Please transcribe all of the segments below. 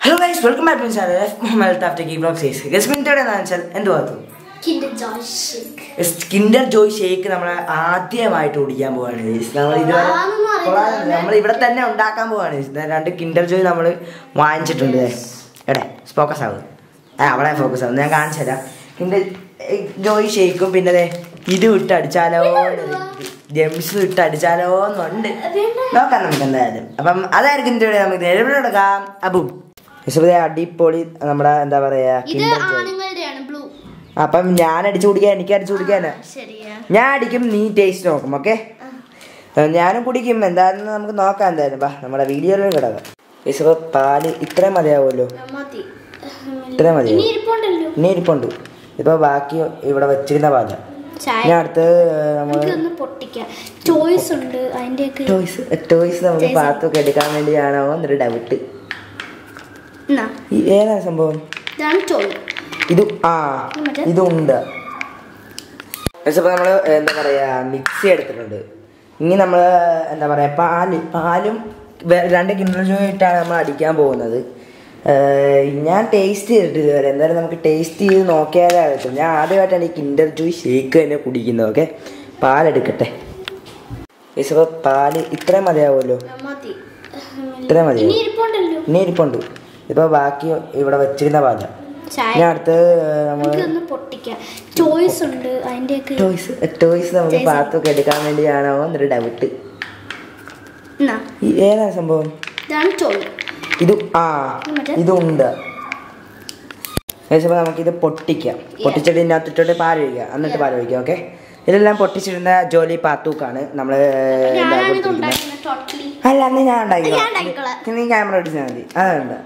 Hello guys welcome back to channel F Muhammad താഫ്റ്റ് കീ blog സീസ് ഗസ് മിനിറ്റോടെ എന്താണെന്ന് വെച്ചാൽ എന്തുവാ Kinder Joy Shake. Kinder Joy shake നമ്മൾ ആദ്യമായിട്ട് കുടിക്കാൻ പോവാണ് guys. നമ്മൾ ഇതുവരെ കൊള്ളാമെന്നൊന്നും അറിയില്ല. കൊള്ളാമെന്ന് നമ്മൾ ഇവിടെ തന്നെ ഉണ്ടാക്കാൻ പോവാണ് guys. ദേ രണ്ട് കിൻഡർ ജോയ് നമ്മൾ വാങ്ങിച്ചിട്ടുണ്ട് ദേ. എടെ ഫോക്കസ് ആവും ആ അവിടെ ഫോക്കസ് ആവും ഞാൻ കാണിച്ചു തരാം കിൻഡർ ജോയ് ഷേക്കും പിന്നെ ദേ ഇത് ഇട്ട് അടിച്ചാലോ ജെംസ് ഇട്ട് അടിച്ചാലോ എന്നുണ്ട് നോക്കാം നമുക്ക് എന്തായാലും അപ്പം അതായിരിക്കും ഇതിന്റെ നമുക്ക് നിലവിൽ എടുക്കാം അബും യശോദേ അടിപൊളി നമ്മുടെ എന്താ പറയാ ഇത് കിൻഡർ ജോയ് ആണുങ്ങളുടെയാണ് ബ്ലൂ അപ്പം ഞാൻ അടിച്ചു കുടിക്കാൻ എനിക്ക് അടിച്ചു കുടിക്കാനാ ശരിയാ ഞാൻ അടിക്കും നീ ടേസ്റ്റ് നോക്കും ഓക്കെ ഞാനും കുടിക്കും എന്താണെന്ന് നമുക്ക് നോക്കാം എന്തായാലും ബാ നമ്മുടെ വീഡിയോയിൽ കിടക്കാം യേശുപ്പ പാല് ഇത്രയും മതിയാവുമല്ലോ മതി ഇത്രയും മതിയോ ഇനി ഇരിപ്പുണ്ടല്ലോ ഇനി ഇരിപ്പുണ്ട് ഇപ്പൊ ബാക്കി ഇവിടെ വെച്ചിരുന്ന പാല ചായ ഞാൻ അടുത്ത് നമ്മൾ നമുക്കൊന്ന് പൊട്ടിക്കാം ചോയ്സ് ഉണ്ട് അതിന്റെയൊക്കെ ടോയ്സ് ടോയ്സ് നമുക്ക് പാത്തൊക്കെ എടുക്കാൻ വേണ്ടിയാണോ എന്നൊരു ഡൗട്ട് എന്നാ ഏതാണ് സംഭവം ഇതാണ് ചോയ് ഇത് ആ മറ്റേ? ഇതുണ്ട് പക്ഷെ നമ്മൾ എന്താ പറയാ മിക്സി എടുത്തിട്ടുണ്ട് ഇനി നമ്മൾ എന്താ പറയാ പാല് പാലും വേ- രണ്ട് കിണ്ടർ ജോയ് ഇട്ടാണ് നമ്മൾ അടിക്കാൻ പോകുന്നത് ഏർ ഞാൻ ടേസ്റ്റ് ചെയ്തിട്ട് ഇതുവരെ എന്തായാലും നമുക്ക് ടേസ്റ്റ് ചെയ്ത് നോക്കിയാലേ അറിയത്തും ഞാൻ ആദ്യമായിട്ടാണ് ഈ കിൻഡർ ജോയ് ഷേക്ക് തന്നെ കുടിക്കുന്നത് ഓക്കെ പാലെടുക്കട്ടെ യേശുപ്പ പാല് ഇത്രയും മതിയാവുമല്ലോ മതി ഇത്രയും മതിയോ ഇനി ഇരിപ്പുണ്ടല്ലോ ഇനി ഇരിപ്പുണ്ട് ഇപ്പൊ ബാക്കി ഇവിടെ വെച്ചിരുന്ന പാല ചായ ഞാൻ അടുത്ത് നമ്മൾ നമുക്കൊന്ന് പൊട്ടിക്കാം ചോയ്സ് ഉണ്ട് അതിന്റെയൊക്കെ ടോയ്സ് ടോയ്സ് നമുക്ക് പാത്തൊക്കെ എടുക്കാൻ വേണ്ടിയാണോ എന്നൊരു ഡൗട്ട് എന്നാ ഏതാണ് സംഭവം ഇതാണ് ചോയ് ഇത് ആ മറ്റേ? ഇതുണ്ട് ഏകദേശം നമുക്കിത് പൊട്ടിക്കാം പൊട്ടിച്ചിട്ട് ഇതിനകത്തിട്ടോട്ട് പാൽ ഒഴിക്കുക എന്നിട്ട് പാൽ ഒഴിക്കാം ഓക്കെ ഇതെല്ലാം പൊട്ടിച്ചിരുന്ന ജോലി പാത്തൂക്കാണ് നമ്മൾ ഞാനാണിത് ഉണ്ടാക്കുന്നത് ടോട്ടലി അല്ല അന്ന് ഞാൻ ഞാൻ ഉണ്ടാക്കിക്കോളാം ഉണ്ടാക്കിക്കോളാം. നീ ക്യാമറ അടിച്ചാൽ മതി അതുണ്ട്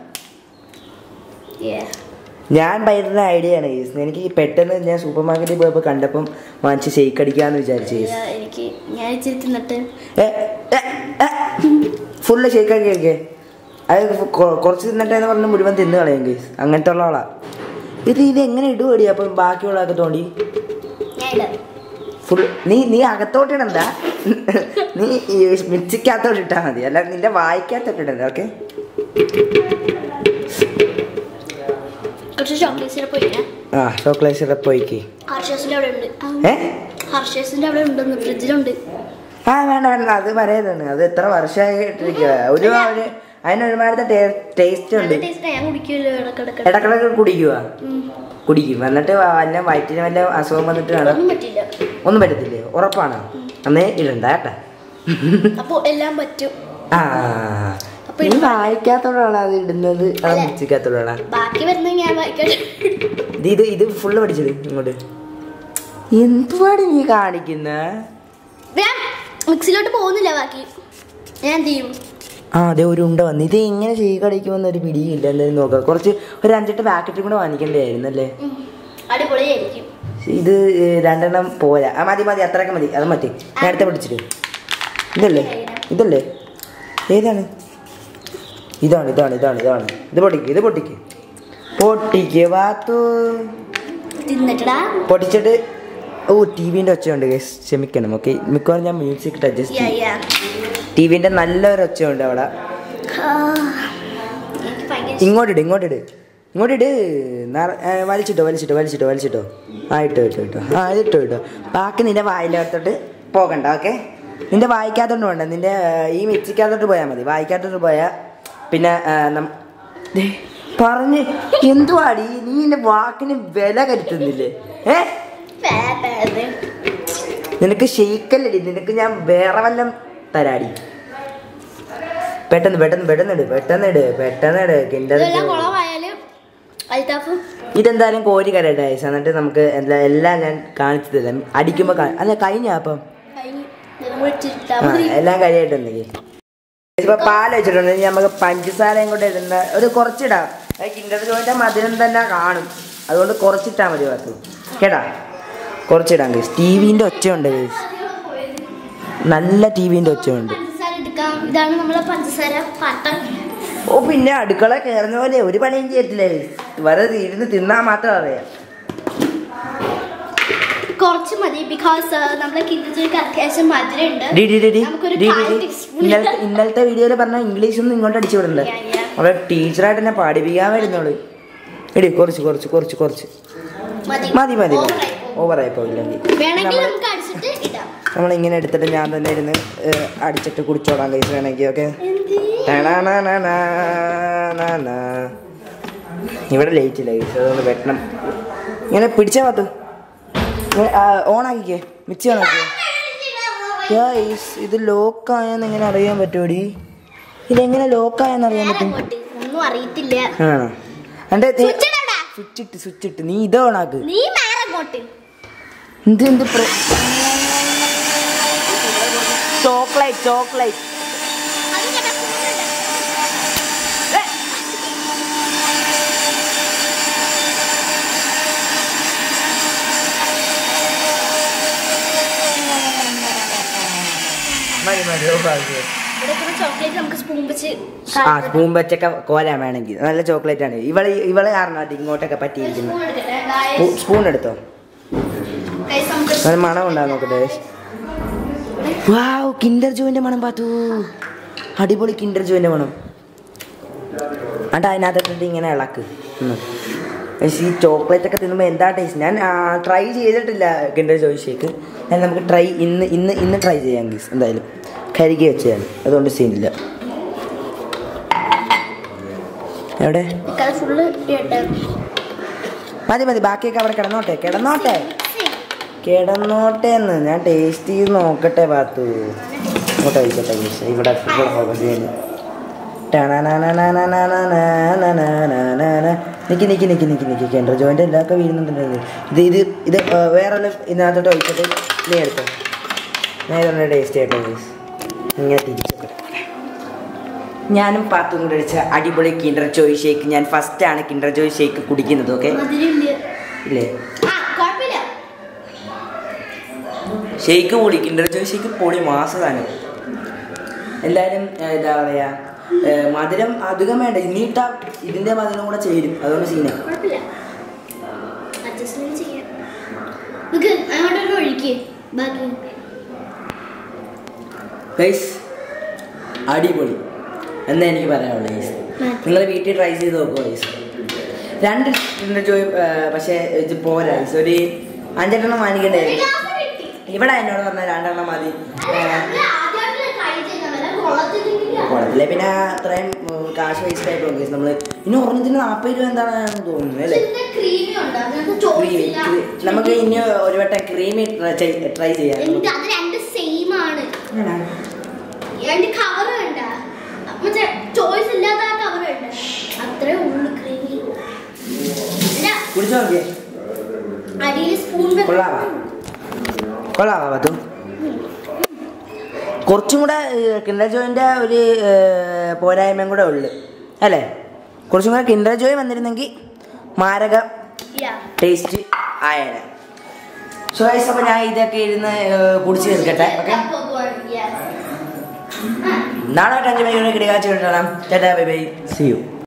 ഞാൻ പയറുന്ന ഐഡിയ ആണ് കേസ് എനിക്ക് പെട്ടെന്ന് ഞാൻ സൂപ്പർ മാർക്കറ്റിൽ പോയപ്പോൾ കണ്ടപ്പം വാങ്ങിച്ച് ഷെയ്ക്ക് അടിക്കാന്ന് വിചാരിച്ചു കേസ് എനിക്ക് ഞാൻ ഇച്ചിരി തിന്നിട്ട് ഫുള്ള് ഷേക്കാക്കി കഴിക്കേ അത് കൊ- കുറച്ച് തിന്നട്ടെ എന്ന് പറഞ്ഞ് മുഴുവൻ തിന്ന് കളയും കേസ് അങ്ങനത്തെ ഉള്ള ആളാ ഇത് ഇത് എങ്ങനെ ഇടുപടി അപ്പം ബാക്കിയുള്ളതൊക്കെ തോണ്ടി ഞാൻ ഇടാം ഫുൾ നീ നീ അകത്തോട്ട് ഇടണ്ട നീ ഈ മിക്സിക്കകത്തോട്ട് ഇട്ടാൽ മതി അല്ല നിന്റെ വായിക്കകത്തോട്ട് ഇടണ്ട ഓക്കെ കുറച്ച് ചോക്ലേറ്റ് സിറപ്പ് ഒഴിക്കാം ആ ചോക്ലേറ്റ് സിറപ്പ് ഒഴിക്ക് ഹർഷേസിന്റെ അവിടെ ഉണ്ട് ഏ ഹർഷേസിന്റെ അവിടെ ഉണ്ടെന്ന് ഫ്രിഡ്ജിലുണ്ട് ആ വേണ്ട വേണ്ട അത് പറയതാണ് അത് എത്ര വർഷമായി ഇട്ടിരിക്കുക ഒരു ഒരു അതിനൊരുമാതിരത്തെ ടേസ്റ്റ് ഉണ്ട് നല്ല ടേസ്റ്റ് ഞാൻ കുടിക്കുമല്ലോ ഇടക്കിടക്ക് ഇടക്കിടക്ക് കുടിക്കുക കുടിക്കും എന്നിട്ട് വല്ല വയറ്റിന് വല്ല അസുഖം വന്നിട്ട് കാണാം ഒന്നും പറ്റില്ല ഒന്നും പറ്റത്തില്ലേ ഉറപ്പാണ് അന്നേ ഇടണ്ട കേട്ടാ അപ്പൊ എല്ലാം പറ്റും ആ അപ്പൊ നീ വായിക്കാത്തോടാണ് അത് ഇടുന്നത് അത് അല്ല. മിക്സിക്കാത്തോടാണ് ബാക്കി വരുന്നത് ഞാൻ വായിക്കട്ടെ ഇത് ഇത് ഇത് ഫുള്ള് പഠിച്ചത് ഇങ്ങോട്ട് എന്തുവാണ് നീ കാണിക്കുന്ന ഞാൻ മിക്സിലോട്ട് പോകുന്നില്ല ബാക്കി ഞാൻ എന്ത് ചെയ്യും ആ അതെ ഒരു ഉണ്ട വന്നു ഇത് എങ്ങനെ ചെയ്യിക്കടിക്കുമെന്ന് ഒരു പിടിയില്ല എന്തായാലും നോക്കാം കുറച്ച് ഒരു അഞ്ചെട്ട് പാക്കറ്റും കൂടെ വാങ്ങിക്കേണ്ടതായിരുന്നു അല്ലേ ഉം. അടിപൊളിയായിരിക്കും ഇത് ഏ, രണ്ടെണ്ണം പോരാ ആ മതി മതി അത്രയൊക്കെ മതി അത് മതി ഞാൻ അടുത്ത പിടിച്ചിട്ട് ഇതല്ലേ ഇതല്ലേ ഏതാണ് ഇതാണ് ഇതാണ് ഇതാണ് ഇതാണ് ഇത് പൊട്ടിക്ക് ഇത് പൊട്ടിക്ക് പൊട്ടിക്ക് വാത്തു തിന്നിട്ടടാ പൊട്ടിച്ചിട്ട് ഓ ടി വിൻ്റെ ഒച്ചയുണ്ട് guys. ക്ഷമിക്കണം ഓക്കെ മിക്കവാറും ഞാൻ മ്യൂസിക് ഇട്ട് അഡ്ജസ്റ്റ് യാ, ചെയ്യും യാ. ടി വിൻ്റെ നല്ലൊരു ഒച്ചയുണ്ട് അവിടെ ആ, എനിക്ക് ഭയങ്കര ഇങ്ങോട്ടിട് ഇങ്ങോട്ടിട് ഇങ്ങോട്ടിട് നറ- ഏ, വലിച്ചിട്ടോ വലിച്ചിട്ടോ വലിച്ചിട്ടോ വലിച്ചിട്ടോ ആ ഇട്ടോ ഇട്ടോ ഇട്ടോ ആ ഇതിട്ടോ ഇട്ടോ ബാക്കി നിന്റെ വായിലോത്തോട്ട് പോകണ്ട ഓക്കെ നിന്റെ വായിക്കാത്തോട്ട് വേണ്ട നിന്റെ ഏ, ഈ മിക്സിക്കകത്തോട്ട് പോയാൽ മതി വായിക്കാത്തോട്ട് പോയാൽ പിന്നെ ഏ, നം- ദേ, പറഞ്ഞ് എന്തുവാടി നീ നിന്റെ വാക്കിന് വില കരുത്തുന്നില്ലേ ഏ പേ, പേ, ഇത്. നിനക്ക് ഷെയ്ക്കല്ലടി നിനക്ക് ഞാൻ വേറെ വല്ലം തരാടി പെട്ടെന്ന് പെട്ടെന്ന് പെട്ടെന്ന് ഇട് പെട്ടെന്ന് ഇട് പെട്ടെന്ന് ഇട് കിണ്ടർ ഇതെല്ലാം കുളമായാലും അൽത്താഫ് ഇതെന്തായാലും കോരി കരട്ടെ guys. എന്നിട്ട് നമുക്ക് എല്ലാ എല്ലാം ഞാൻ കാണിച്ചു തരാം അടിക്കുമ്പോ കാ- അല്ല കഴിഞ്ഞ അപ്പം കഴിഞ്ഞു ഇതും കൂടി ഇട്ടിട്ടാ ആ മതി. എല്ലാം കഴിയായിട്ടുണ്ടെങ്കിൽ ഇപ്പൊ പാൽ വെച്ചിട്ടുണ്ട് ഇനി നമുക്ക് പഞ്ചസാരയും കൂടെ ഇടുന്ന ഒരു കുറച്ചിടാം കിണ്ടർ ചോദിച്ചാൽ മധുരം തന്നെ കാണും അതുകൊണ്ട് കുറച്ചിട്ടാ മതി ബാക്കി കേട്ടാ കുറച്ചിടാം ഗൈസ് ടി വിന്റെ ഒച്ചയുണ്ട് ഗൈസ് നല്ല ടി വിന്റെ ഒച്ചയുണ്ട് പഞ്ചസാര എടുക്കാം ഇതാണ് നമ്മളെ പഞ്ചസാര പാട്ടം ഓ പിന്നെ അടുക്കള കയറുന്ന പോലെ ഒരു പണിയും ചെയ്യത്തില്ല guys. വെറുതെ ഇരുന്ന് തിന്നാ മാത്രം അറിയാം കുറച്ച് മതി ബിക്കോസ് നമ്മളെ കിഡ്സിക്ക് അത്യാവശ്യം മധുരമുണ്ട് ഡി ഡി ഡി ഡി നമുക്കൊരു ഡി ഡി കാൽ ഡി ടീസ്പൂൺ ഇന്നലത്തെ ഇന്നലത്തെ വീഡിയോയിൽ പറഞ്ഞ ഇംഗ്ലീഷ് ഒന്നും ഇങ്ങോട്ട് അടിച്ചു വിടണ്ട Yeah, yeah. അവിടെ ടീച്ചറായിട്ട് എന്നെ പഠിപ്പിക്കാൻ വരുന്നുള്ളു എടി കുറച്ച് കുറച്ച് കുറച്ച് കുറച്ച് മതി മതി Overആയി. ഓവറായി പോയില്ലെങ്കിൽ വേണമെങ്കിൽ നമ്മൾ നമുക്ക് അടിച്ചിട്ട് ഇടാം നമ്മളിങ്ങനെ എടുത്തിട്ട് ഞാൻ തന്നെ ഇരുന്ന് ഏഹ്, അടിച്ചിട്ട് കുടിച്ചോളാം കൈസ് വേണമെങ്കിൽ ഓക്കെ എന്ത് ഇവിടെ ലേറ്റ് ഇല്ല ഗൈസ് അതുകൊണ്ട് വെട്ടണം ഇങ്ങനെ പിടിച്ചാൽ പറ്റൂ ഓണാക്കിക്കേ മിക്സി ഓണാക്കിക്കേ ഗൈസ് ഇത് ലോക്കായെന്ന് എങ്ങനെ അറിയാൻ പറ്റുമോടി ഇതെങ്ങനെ ലോക്കായെന്ന് അറിയാൻ നേരെ പറ്റും അങ്ങോട്ട്. ഒന്നും അറിയത്തില്ല ആണോ എൻ്റെ Switch ഇടണ്ട. സ്വിച്ച് ഇട്ട് സ്വിച്ച് ഇട്ട് നീ ഇത് ഓണാക്ക് നീ നേരെ അങ്ങോട്ട് എന്ത് എന്ത് ചോക്ലേറ്റ് ചോക്ലേറ്റ് അത് കേട്ടാ phone ഇടണ്ട. മതി മതി ഓഫാക്കി ഇവിടെ കുറച്ച് ചോക്ലേറ്റ് നമുക്ക് സ്പൂൺ വെച്ച് ആ സ്പൂൺ വെച്ചൊക്കെ കോലാൻ വേണമെങ്കിൽ നല്ല ചോക്ലേറ്റ് ആണ് ഇവളെ ഇവളെ കാരണം അത് ഇങ്ങോട്ടൊക്കെ പറ്റിയിരിക്കുന്നത് സ്പൂൺ എടുക്കട്ടെ Guys, സ്പൂൺ എടുത്തോ guys, നമുക്ക് നല്ല മണം ഉണ്ടാകും നോക്കട്ടെ വാവ് കിൻഡർ ജോയിന്റെ മണം പാത്തു അടിപൊളി കിൻഡർ ജോയിന്റെ മണം അണ്ട അതിനകത്തിട്ട് ഇങ്ങനെ ഇളക്ക് ഉം. പക്ഷേ ഈ ചോക്ലേറ്റ് ഒക്കെ തിന്നുമ്പോൾ എന്താ ടേസ്റ്റ് ഞാൻ ട്രൈ ചെയ്തിട്ടില്ല കിൻഡർ ജോയ് ഷേക്ക് ഞാൻ നമുക്ക് ട്രൈ ഇന്ന് ഇന്ന് ഇന്ന് ട്രൈ ചെയ്യാം ഗീസ് എന്തായാലും കരുകി വെച്ചാൽ അതുകൊണ്ട് സീനില്ല എവിടെ അത് ഫുള്ള് ഇടട്ടെ മതി മതി ബാക്കിയൊക്കെ അവിടെ കിടന്നോട്ടെ കിടന്നോട്ടെ കിടന്നോട്ടെ എന്ന് ഞാൻ ടേസ്റ്റ് ചെയ്ത് നോക്കട്ടെ പാത്തു ഇങ്ങോട്ട് കഴിക്കട്ടെ ഗീസ് ഇവിടെ ഇവിടെ ഫോക്കസ് ചെയ്യുന്നു നിക്ക് നിക്ക് നിക്ക് നിക്ക് നിക്ക് കെൻഡർ ജോയിന്റ് എല്ലാമൊക്കെ വീഴുന്നുണ്ടല്ലോ ഇത് ഇത് ഇത് ആ, വേറെ ഒന്ന് ഇതിനകത്തോട്ട് ഒഴിച്ചിട്ട് നീ എടുത്തോ ഞാൻ ഇതൊന്ന് ടേസ്റ്റ് ചെയ്യട്ടെ ഗീസ് ഇങ്ങനെ തിരിച്ചൊക്കെ ഞാനും പാത്തും കൂടെ അടിച്ച അടിപൊളി കിൻഡർ ജോയ് ഷേക്ക് ഞാൻ ഫസ്റ്റ് ആണ് കിൻഡർ ജോയ് ഷേക്ക് കുടിക്കുന്നത് ഓക്കെ മധുരമില്ല ഇല്ലേ ആ കുഴപ്പമില്ല ഷെയ്ക്ക് പൊളി കിൻഡർ ജോയ് ഷെയ്ക്ക് പൊളി മാസമാണ് എന്തായാലും ഏഹ്, എന്താ പറയാ ഏഹ്, മധുരം അധികം വേണ്ട ഇനിയിട്ട ഇതിന്റെ മധുരം കൂടെ ചേരും അതുകൊണ്ട് സീന കുഴപ്പമില്ല അഡ്ജസ്റ്റ്മെന്റ് ചെയ്യാം നമുക്ക് അങ്ങോട്ടൊന്ന് ഒഴിക്ക് ബാക്കി ഗൈസ് അടിപൊളി എന്നാ എനിക്ക് പറയാനുള്ളത് ഗൈസ് നിങ്ങൾ വീട്ടിൽ ട്രൈ ചെയ്ത് നോക്കുക ഗൈസ് രണ്ട് കിൻഡർ ജോയ് ഏഹ്, പക്ഷേ ഇത് പോരാ ഗൈസ് ഒരു അഞ്ചെണ്ണം വാങ്ങിക്കണ്ടേ ഇവിടെ എന്നോട് പറഞ്ഞ രണ്ടെണ്ണം മതി ഏഹ്, കുഴപ്പമില്ല പിന്നെ അത്രയും ഉം, കാശ് വേസ്റ്റ് ആയി പോകും ഗൈസ് നമ്മള് ഇനി ഒരെണ്ണത്തിന് നാൽപ്പത് രൂപ എന്താണെന്ന് തോന്നുന്നു അല്ലേ ക്രീമി ഉണ്ട് അതിനകത്ത് ക്രീമി ചോദിച്ചില്ല നമുക്ക് ഇനി ഒരു വട്ടം ക്രീമി ട്രൈ ചെയ്യാം എന്നിട്ട് അത് രണ്ട് സെയിം ആണ് രണ്ട് കവർ വേണ്ട മറ്റേ ചോയ്സ് ഇല്ലാത്ത ആ കവർ വേണ്ട അത്രേ ഉള്ളു ക്രീമി കുടിച്ചു നോക്കിയേ അടിയിൽ സ്പൂൺ കൊള്ളാവാ കൊള്ളാവാ പത്തു കുറച്ചും കൂടെ കിൻഡർ ജോയിൻ്റെ ഒരു ഏർ, പോരായ്മയും കൂടെ ഉള്ളു അല്ലേ കുറച്ചും കൂടെ കിൻഡർ ജോയ് വന്നിരുന്നെങ്കിൽ മാരക ടേസ്റ്റ് ആയേനെ സോ ഗൈസ് അപ്പോൾ ഞാൻ ഇതൊക്കെ ഇരുന്ന് ഏർ, കുടിച്ച് തീർക്കട്ടെ ഓക്കെ നാളെ അഞ്ച് മണിക്കൂർ കിടക്കാച്ച് കിട്ടണം ചേട്ടാ ബൈ ബൈ സി യു